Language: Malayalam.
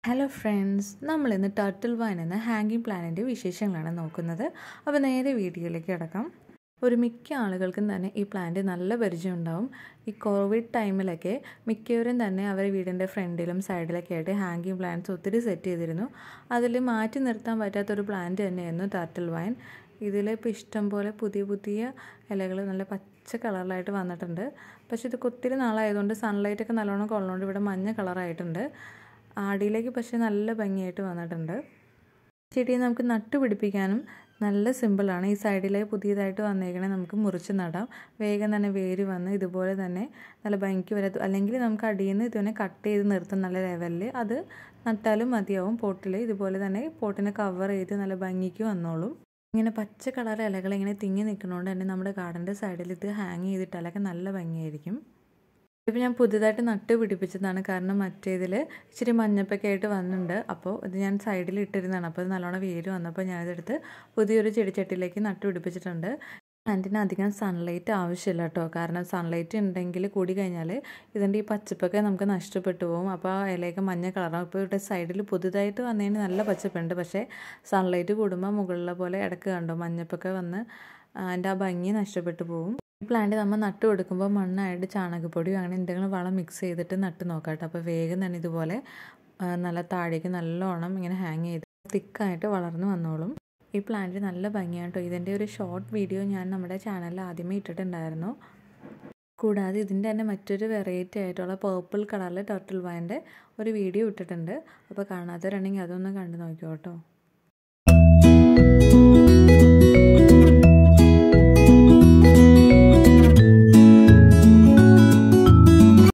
ഹലോ ഫ്രണ്ട്സ് നമ്മളിന്ന് ടർട്ടിൽ വൈൻ എന്ന ഹാങ്ങിങ് പ്ലാനിൻ്റെ വിശേഷങ്ങളാണ് നോക്കുന്നത് അപ്പോൾ നേരെ വീഡിയോയിലേക്ക് കിടക്കാം ഒരു മിക്ക ആളുകൾക്കും തന്നെ ഈ പ്ലാന്റ് നല്ല പരിചയം ഉണ്ടാവും ഈ കോവിഡ് ടൈമിലൊക്കെ മിക്കവരും തന്നെ അവരുടെ വീടിൻ്റെ ഫ്രണ്ടിലും സൈഡിലൊക്കെ ആയിട്ട് ഹാങ്ങിങ് പ്ലാന്റ്സ് ഒത്തിരി സെറ്റ് ചെയ്തിരുന്നു അതിൽ മാറ്റി നിർത്താൻ പറ്റാത്തൊരു പ്ലാന്റ് തന്നെയായിരുന്നു ടർട്ടിൽ വൈൻ ഇതിൽ ഇപ്പോൾ ഇഷ്ടം പോലെ പുതിയ പുതിയ ഇലകൾ നല്ല പച്ച കളറിലായിട്ട് വന്നിട്ടുണ്ട് പക്ഷേ ഇത് ഒത്തിരി നാളായതുകൊണ്ട് സൺലൈറ്റ് ഒക്കെ നല്ലോണം കൊള്ളുന്നതുകൊണ്ട് ഇവിടെ മഞ്ഞ കളറായിട്ടുണ്ട് ആടിയിലേക്ക് പക്ഷേ നല്ല ഭംഗിയായിട്ട് വന്നിട്ടുണ്ട് ചെടിയെ നമുക്ക് നട്ടുപിടിപ്പിക്കാനും നല്ല സിമ്പിളാണ് ഈ സൈഡിലെ പുതിയതായിട്ട് വന്നേക്കണേ നമുക്ക് മുറിച്ച് നടാം വേഗം തന്നെ വേര് വന്ന് ഇതുപോലെ തന്നെ നല്ല ഭംഗിക്ക് വരാത്ത അല്ലെങ്കിൽ നമുക്ക് അടിയിൽ നിന്ന് ഇതിനെ കട്ട് ചെയ്ത് നിർത്തും നല്ല ലെവലിൽ അത് നട്ടാലും മതിയാവും പോട്ടിൽ ഇതുപോലെ തന്നെ പോട്ടിനെ കവർ ചെയ്ത് നല്ല ഭംഗിക്ക് വന്നോളും ഇങ്ങനെ പച്ച കളർ ഇലകൾ ഇങ്ങനെ തിങ്ങി നിൽക്കുന്നതുകൊണ്ട് തന്നെ നമ്മുടെ ഗാർഡൻ്റെ സൈഡിൽ ഇത് ഹാങ് ചെയ്തിട്ടാലൊക്കെ നല്ല ഭംഗിയായിരിക്കും ഇപ്പോൾ ഞാൻ പുതുതായിട്ട് നട്ട് പിടിപ്പിച്ചതാണ് കാരണം മറ്റേതിൽ ഇച്ചിരി മഞ്ഞപ്പൊക്കെ ആയിട്ട് വന്നിട്ടുണ്ട് അപ്പോൾ ഇത് ഞാൻ സൈഡിൽ ഇട്ടിരുന്നതാണ് അപ്പോൾ ഇത് നല്ലോണം വേര് വന്നപ്പോൾ ഞാനിതെടുത്ത് പുതിയൊരു ചെടിച്ചട്ടിയിലേക്ക് നട്ട് പിടിപ്പിച്ചിട്ടുണ്ട് പ്ലാന്റിന് അധികം സൺലൈറ്റ് ആവശ്യമില്ല കേട്ടോ കാരണം സൺലൈറ്റ് ഉണ്ടെങ്കിൽ കൂടി കഴിഞ്ഞാൽ ഇതിൻ്റെ ഈ പച്ചപ്പൊക്കെ നമുക്ക് നഷ്ടപ്പെട്ടു പോകും അപ്പോൾ ആ ഇലയൊക്കെ മഞ്ഞ കളറാവും ഇപ്പോൾ ഇവിടെ സൈഡിൽ പുതുതായിട്ട് വന്നതിന് നല്ല പച്ചപ്പുണ്ട് പക്ഷേ സൺലൈറ്റ് കൂടുമ്പോൾ മുകളിലെ പോലെ ഇടക്ക് കണ്ടോ മഞ്ഞപ്പൊക്കെ വന്ന് അതിൻ്റെ ആ ഭംഗി നഷ്ടപ്പെട്ടു പോകും ഈ പ്ലാന്റ് നമ്മൾ നട്ട് കൊടുക്കുമ്പോൾ മണ്ണായിട്ട് ചാണകപ്പൊടിയോ അങ്ങനെ എന്തെങ്കിലും വളം മിക്സ് ചെയ്തിട്ട് നട്ട് നോക്കാം കേട്ടോ അപ്പോൾ വേഗം തന്നെ ഇതുപോലെ നല്ല താഴേക്ക് നല്ലോണം ഇങ്ങനെ ഹാങ് ചെയ്ത് തിക്കായിട്ട് വളർന്നു വന്നോളും ഈ പ്ലാന്റ് നല്ല ഭംഗിയാണ് കേട്ടോ ഇതിൻ്റെ ഒരു ഷോർട്ട് വീഡിയോ ഞാൻ നമ്മുടെ ചാനലിൽ ആദ്യമേ ഇട്ടിട്ടുണ്ടായിരുന്നു കൂടാതെ ഇതിൻ്റെ തന്നെ മറ്റൊരു വെറൈറ്റി ആയിട്ടുള്ള പേർപ്പിൾ കളറിലെ ടർട്ടിൽ വൈൻ്റെ ഒരു വീഡിയോ ഇട്ടിട്ടുണ്ട് അപ്പോൾ കാണാത്തവരുണ്ടെങ്കിൽ അതൊന്ന് കണ്ടു നോക്കിയോ കേട്ടോ